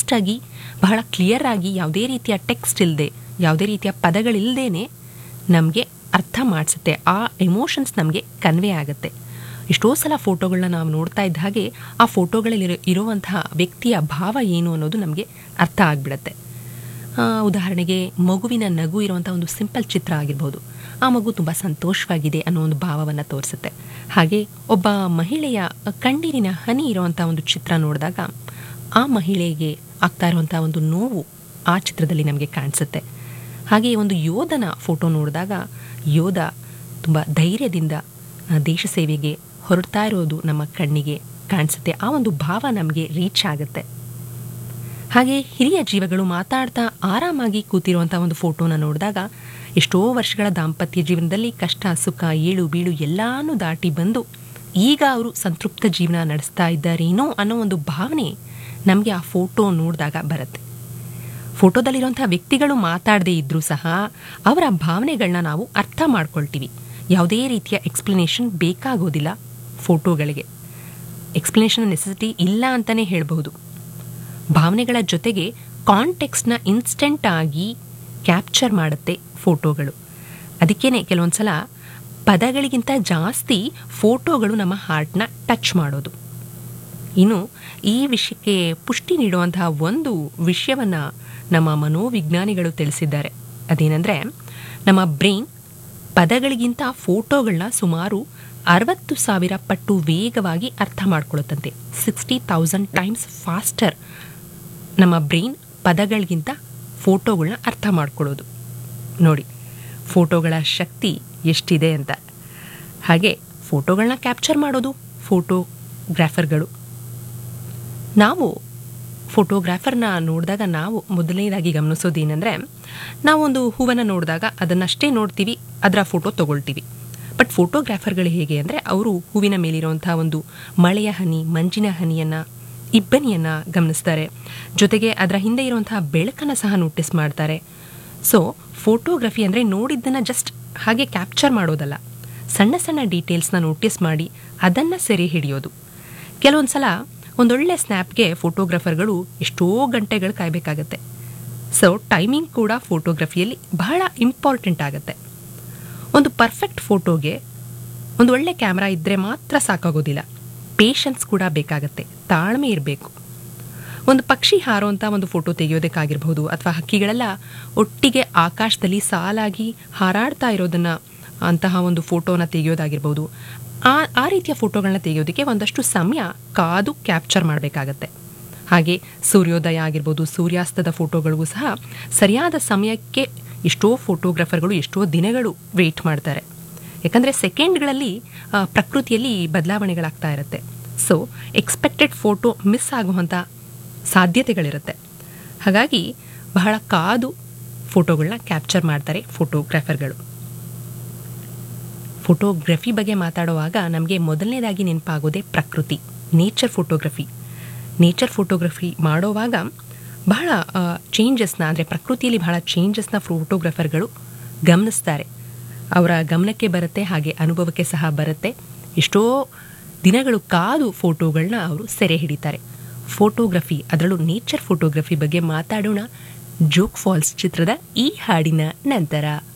ಫಾಸ್ಟಾಗಿ ಬಹಳ ಕ್ಲಿಯರ್ ಆಗಿ ಯಾವುದೇ ರೀತಿಯ ಟೆಕ್ಸ್ಟ್ ಇಲ್ಲದೆ ಯಾವುದೇ ರೀತಿಯ ಪದಗಳಿಲ್ಲದೇನೆ ನಮಗೆ ಅರ್ಥ ಮಾಡಿಸುತ್ತೆ ಆ ಎಮೋಷನ್ಸ್ ನಮಗೆ ಕನ್ವೆ ಆಗುತ್ತೆ ಎಷ್ಟೋ ಸಲ ಫೋಟೋಗಳನ್ನ ನಾವು ನೋಡ್ತಾ ಇದ್ದ ಹಾಗೆ ಆ ಫೋಟೋಗಳಲ್ಲಿ ಇರುವಂತಹ ವ್ಯಕ್ತಿಯ ಭಾವ ಏನು ಅನ್ನೋದು ನಮಗೆ ಅರ್ಥ ಆಗಿಬಿಡತ್ತೆ ಆ, ಉದಾಹರಣೆಗೆ ಮಗುವಿನ ನಗು ಇರುವಂಥ ಒಂದು ಸಿಂಪಲ್ ಚಿತ್ರ ಆಗಿರ್ಬೋದು ಆ ಮಗು ತುಂಬ ಸಂತೋಷವಾಗಿದೆ ಅನ್ನೋ ಒಂದು ಭಾವವನ್ನು ತೋರಿಸುತ್ತೆ ಹಾಗೆ ಒಬ್ಬ ಮಹಿಳೆಯ ಕಣ್ಣೀರಿನ ಹನಿ ಇರುವಂಥ ಒಂದು ಚಿತ್ರ ನೋಡಿದಾಗ ಆ ಮಹಿಳೆಗೆ ಆಗ್ತಾ ಇರುವಂಥ ಒಂದು ನೋವು ಆ ಚಿತ್ರದಲ್ಲಿ ನಮಗೆ ಕಾಣಿಸುತ್ತೆ ಹಾಗೆ ಒಂದು ಯೋಧನ ಫೋಟೋ ನೋಡಿದಾಗ ಯೋಧ ತುಂಬ ಧೈರ್ಯದಿಂದ ಆ, ದೇಶ ಸೇವೆಗೆ ಹೊರಡ್ತಾ ಇರೋದು ನಮ್ಮ ಕಣ್ಣಿಗೆ ಕಾಣಿಸುತ್ತೆ ಆ ಒಂದು ಭಾವ ನಮಗೆ ರೀಚ್ ಆಗುತ್ತೆ ಹಾಗೆ ಹಿರಿಯ ಜೀವಗಳು ಮಾತಾಡ್ತಾ ಆರಾಮಾಗಿ ಕೂತಿರುವಂಥ ಒಂದು ಫೋಟೋನ ನೋಡಿದಾಗ ಎಷ್ಟೋ ವರ್ಷಗಳ ದಾಂಪತ್ಯ ಜೀವನದಲ್ಲಿ ಕಷ್ಟ ಸುಖ ಏಳು ಬೀಳು ಎಲ್ಲಾನು ದಾಟಿ ಬಂದು ಈಗ ಅವರು ಸಂತೃಪ್ತ ಜೀವನ ನಡೆಸ್ತಾ ಇದ್ದಾರೇನೋ ಅನ್ನೋ ಒಂದು ಭಾವನೆ ನಮಗೆ ಆ ಫೋಟೋ ನೋಡಿದಾಗ ಬರುತ್ತೆ ಫೋಟೋದಲ್ಲಿರುವಂಥ ವ್ಯಕ್ತಿಗಳು ಮಾತಾಡದೇ ಇದ್ರೂ ಸಹ ಅವರ ಭಾವನೆಗಳನ್ನ ನಾವು ಅರ್ಥ ಮಾಡ್ಕೊಳ್ತೀವಿ ಯಾವುದೇ ರೀತಿಯ ಎಕ್ಸ್ಪ್ಲನೇಷನ್ ಬೇಕಾಗೋದಿಲ್ಲ ಫೋಟೋಗಳಿಗೆ ಎಕ್ಸ್ಪ್ಲನೇಷನ್ ನೆಸೆಸಿಟಿ ಇಲ್ಲ ಅಂತಲೇ ಹೇಳಬಹುದು ಭಾವನೆಗಳ ಜೊತೆಗೆ ಕಾಂಟೆಕ್ಸ್ನ ಇನ್ಸ್ಟೆಂಟ್ ಆಗಿ ಕ್ಯಾಪ್ಚರ್ ಮಾಡುತ್ತೆ ಫೋಟೋಗಳು ಅದಕ್ಕೇನೆ ಕೆಲವೊಂದು ಸಲ ಪದಗಳಿಗಿಂತ ಜಾಸ್ತಿ ಫೋಟೋಗಳು ನಮ್ಮ ಹಾರ್ಟ್ನ ಟಚ್ ಮಾಡೋದು ಇನ್ನು ಈ ವಿಷಯಕ್ಕೆ ಪುಷ್ಟಿ ನೀಡುವಂತಹ ಒಂದು ವಿಷಯವನ್ನು ನಮ್ಮ ಮನೋವಿಜ್ಞಾನಿಗಳು ತಿಳಿಸಿದ್ದಾರೆ ಅದೇನೆಂದರೆ ನಮ್ಮ ಬ್ರೈನ್ ಪದಗಳಿಗಿಂತ ಫೋಟೋಗಳನ್ನ ಸುಮಾರು ಅರವತ್ತು ಸಾವಿರ ಪಟ್ಟು ವೇಗವಾಗಿ ಅರ್ಥ ಮಾಡ್ಕೊಳ್ಳುತ್ತಂತೆ ಸಿಕ್ಸ್ಟಿ ತೌಸಂಡ್ ಟೈಮ್ಸ್ ಫಾಸ್ಟರ್ ನಮ್ಮ ಬ್ರೈನ್ ಪದಗಳಿಗಿಂತ ಫೋಟೋಗಳನ್ನ ಅರ್ಥ ಮಾಡ್ಕೊಳ್ಳೋದು ನೋಡಿ ಫೋಟೋಗಳ ಶಕ್ತಿ ಎಷ್ಟಿದೆ ಅಂತ ಹಾಗೆ ಫೋಟೋಗಳನ್ನ ಕ್ಯಾಪ್ಚರ್ ಮಾಡೋದು ಫೋಟೋಗ್ರಾಫರ್ಗಳು ನಾವು ಫೋಟೋಗ್ರಾಫರ್ನ ನೋಡಿದಾಗ ನಾವು ಮೊದಲನೇದಾಗಿ ಗಮನಿಸೋದೇನೆಂದರೆ ನಾವೊಂದು ಹೂವನ್ನು ನೋಡಿದಾಗ ಅದನ್ನಷ್ಟೇ ನೋಡ್ತೀವಿ ಅದರ ಫೋಟೋ ತಗೊಳ್ತೀವಿ ಬಟ್ ಫೋಟೋಗ್ರಾಫರ್ಗಳು ಹೇಗೆ ಅಂದರೆ ಅವರು ಹೂವಿನ ಮೇಲಿರುವಂಥ ಒಂದು ಮಳೆಯ ಹನಿ ಮಂಜಿನ ಹನಿಯನ್ನು ಇಬ್ಬನಿಯನ್ನು ಗಮನಿಸ್ತಾರೆ ಜೊತೆಗೆ ಅದರ ಹಿಂದೆ ಇರುವಂತಹ ಬೆಳಕನ್ನು ಸಹ ನೋಟಿಸ್ ಮಾಡ್ತಾರೆ ಸೊ ಫೋಟೋಗ್ರಫಿ ಅಂದರೆ ನೋಡಿದ್ದನ್ನು ಜಸ್ಟ್ ಹಾಗೆ ಕ್ಯಾಪ್ಚರ್ ಮಾಡೋದಲ್ಲ ಸಣ್ಣ ಸಣ್ಣ ಡೀಟೇಲ್ಸ್ನ ನೋಟಿಸ್ ಮಾಡಿ ಅದನ್ನು ಸೆರೆ ಹಿಡಿಯೋದು ಕೆಲವೊಂದು ಸಲ ಒಂದೊಳ್ಳೆ ಸ್ನ್ಯಾಪ್ಗೆ ಫೋಟೋಗ್ರಾಫರ್ಗಳು ಎಷ್ಟೋ ಗಂಟೆಗಳು ಕಾಯಬೇಕಾಗತ್ತೆ ಸೊ ಟೈಮಿಂಗ್ ಕೂಡ ಫೋಟೋಗ್ರಫಿಯಲ್ಲಿ ಬಹಳ ಇಂಪಾರ್ಟೆಂಟ್ ಆಗುತ್ತೆ ಒಂದು ಪರ್ಫೆಕ್ಟ್ ಫೋಟೋಗೆ ಒಂದು ಒಳ್ಳೆ ಕ್ಯಾಮ್ರಾ ಇದ್ದರೆ ಮಾತ್ರ ಸಾಕಾಗೋದಿಲ್ಲ ಪೇಷನ್ಸ್ ಕೂಡ ಬೇಕಾಗತ್ತೆ ತಾಳ್ಮೆ ಇರಬೇಕು ಒಂದು ಪಕ್ಷಿ ಹಾರುವಂಥ ಒಂದು ಫೋಟೋ ತೆಗೆಯೋದಕ್ಕಾಗಿರ್ಬೋದು ಅಥವಾ ಹಕ್ಕಿಗಳೆಲ್ಲ ಒಟ್ಟಿಗೆ ಆಕಾಶದಲ್ಲಿ ಸಾಲಾಗಿ ಹಾರಾಡ್ತಾ ಇರೋದನ್ನು ಅಂತಹ ಒಂದು ಫೋಟೋನ ತೆಗೆಯೋದಾಗಿರ್ಬೋದು ಆ ಆ ರೀತಿಯ ಫೋಟೋಗಳನ್ನ ತೆಗೆಯೋದಕ್ಕೆ ಒಂದಷ್ಟು ಸಮಯ ಕಾದು ಕ್ಯಾಪ್ಚರ್ ಮಾಡಬೇಕಾಗತ್ತೆ ಹಾಗೆ ಸೂರ್ಯೋದಯ ಆಗಿರ್ಬೋದು ಸೂರ್ಯಾಸ್ತದ ಫೋಟೋಗಳಿಗೂ ಸಹ ಸರಿಯಾದ ಸಮಯಕ್ಕೆ ಎಷ್ಟೋ ಫೋಟೋಗ್ರಾಫರ್ಗಳು ಎಷ್ಟೋ ದಿನಗಳು ವೆಯ್ಟ್ ಮಾಡ್ತಾರೆ ಯಾಕಂದರೆ ಸೆಕೆಂಡ್ಗಳಲ್ಲಿ ಆ, ಪ್ರಕೃತಿಯಲ್ಲಿ ಬದಲಾವಣೆಗಳಾಗ್ತಾ ಇರುತ್ತೆ ಸೊ ಎಕ್ಸ್ಪೆಕ್ಟೆಡ್ ಫೋಟೋ ಮಿಸ್ ಆಗುವಂಥ ಸಾಧ್ಯತೆಗಳಿರುತ್ತೆ ಹಾಗಾಗಿ ಬಹಳ ಕಾದು ಫೋಟೋಗಳನ್ನ ಕ್ಯಾಪ್ಚರ್ ಮಾಡ್ತಾರೆ ಫೋಟೋಗ್ರಾಫರ್ಗಳು ಫೋಟೋಗ್ರಫಿ ಬಗ್ಗೆ ಮಾತಾಡುವಾಗ ನಮಗೆ ಮೊದಲನೇದಾಗಿ ನೆನಪಾಗೋದೇ ಪ್ರಕೃತಿ ನೇಚರ್ ಫೋಟೋಗ್ರಫಿ ನೇಚರ್ ಫೋಟೋಗ್ರಫಿ ಮಾಡೋವಾಗ ಬಹಳ ಚೇಂಜಸ್ನ ಅಂದರೆ ಪ್ರಕೃತಿಯಲ್ಲಿ ಬಹಳ ಚೇಂಜಸ್ನ ಫೋಟೋಗ್ರಾಫರ್ಗಳು ಗಮನಿಸ್ತಾರೆ ಅವರ ಗಮನಕ್ಕೆ ಬರುತ್ತೆ ಹಾಗೆ ಅನುಭವಕ್ಕೆ ಸಹ ಬರುತ್ತೆ ಎಷ್ಟೋ ದಿನಗಳು ಕಾದು ಫೋಟೋಗಳನ್ನ ಅವರು ಸೆರೆ ಹಿಡಿತಾರೆ ಫೋಟೋಗ್ರಫಿ ಅದರಲ್ಲೂ ನೇಚರ್ ಫೋಟೋಗ್ರಫಿ ಬಗ್ಗೆ ಮಾತಾಡೋಣ ಜೋಕ್ ಫಾಲ್ಸ್ ಚಿತ್ರದ ಈ ಹಾಡಿನ ನಂತರ